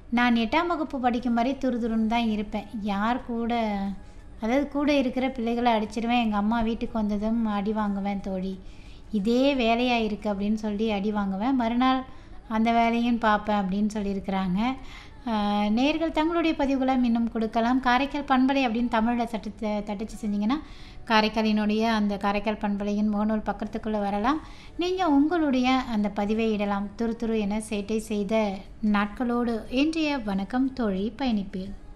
நான் எட்டாம் வகுப்பு படிக்கும் வரை துருதுருன்னு தான் இருப்பேன் யார் கூட அதாவது கூட இருக்கிற பிள்ளைகளை அடிச்சிருவேன் எங்கள் அம்மா வீட்டுக்கு வந்ததும் அடி வாங்குவேன் தோழி இதே வேலையாக இருக்குது அப்படின்னு சொல்லி அடி வாங்குவேன் மறுநாள் அந்த வேலையும் பார்ப்பேன் அப்படின்னு சொல்லியிருக்கிறாங்க ஆஹ் நேர்கள் தங்களுடைய பதிவுகளை இன்னும் கொடுக்கலாம் காரைக்கால் பண்பலை அப்படின்னு தமிழில் தட்டு தட்டச்சு செஞ்சிங்கன்னா காரைக்காலினுடைய அந்த காரைக்கால் பண்பலையின் முகநூல் பக்கத்துக்குள்ளே வரலாம் நீங்கள் உங்களுடைய அந்த பதிவை இடலாம் துரு துரு என சேட்டை செய்த நாட்களோடு இன்றைய வணக்கம் தோழி பயணிப்பேன்